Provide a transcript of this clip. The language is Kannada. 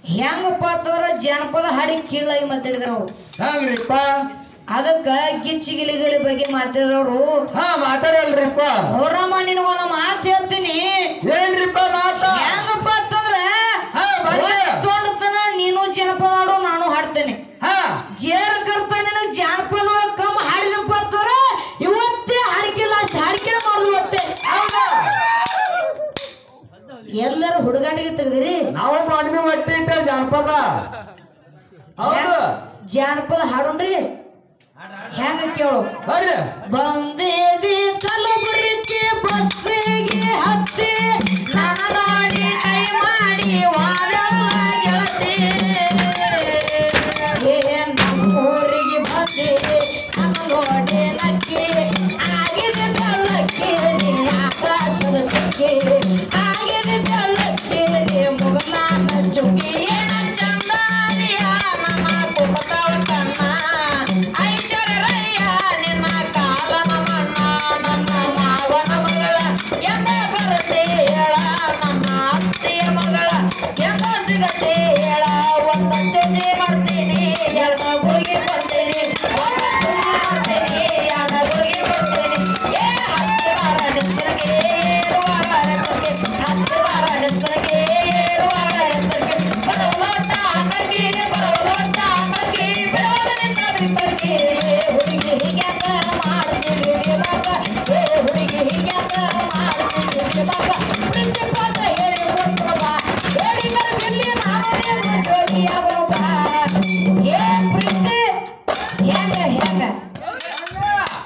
ಹೆಂಗಪ್ಪ ಅಂತಂದ್ರ ಜನಪದ ಹಾಡಿ ಕೀಳಾಗಿ ಮಾತಾಡಿದ್ರ ಅವ್ರು ಹಂಗ್ರಿಪ್ಪ ಅದಕ್ಕ ಗಿಚ್ಚಿಗಿಲಿಗಳ ಬಗ್ಗೆ ಮಾತಾಡಿದವ್ರು ಹಾ ಮಾತಾಡಲ್ರಿಪ್ಪ ಅವರಮ್ಮ ನಿನಗೊಂದು ಮಾತು ಹೇಳ್ತೀನಿ ಏನ್ರಿಪ್ಪ ಮಾತ ಹೆಂಗಪ್ಪ ಅಂತಂದ್ರ ಹಾ, ಬರ್ರಿ. ತೊಂಡತನ ನೀನು ಜನಪದ ಹಾಡು ನಾನು ಹಾಡ್ತೇನೆ ಹಾ ಜೇರ್ ಕರ್ತ ನಿನಗ್ ಜಾನಪದ ಒಳಗ್ ಕಮ್ಮ ಹಾಡಿದಪ್ಪ ಅಂತಂದ್ರ ಇವತ್ತೇ ಹಾಡಿಕಿಲ್ಲ ಅಷ್ಟು ಹಾಡಿಕೆ ಮಾಡುದು ಇವತ್ತೇ ಹೌದಾ ಎಲ್ಲರೂ ಹುಡುಗಾಟಿಗೆ ತೆಗ್ದಿರಿ ನಾವು ಮಾಡಿದ್ವಿ ಒಟ್ಟಿ ಇಟ್ಟ ಜಾನಪದ ಹೌದು ಜಾನಪದ ಹಾಡೋಣ್ರಿ ಹೆಂಗ ಕೇಳು ಬರ್ರಿ ಬಂದೇವಿ ಕಲಬುರಗಿ ಬಸ್ಸಿಗೆ ಹತ್ತಿ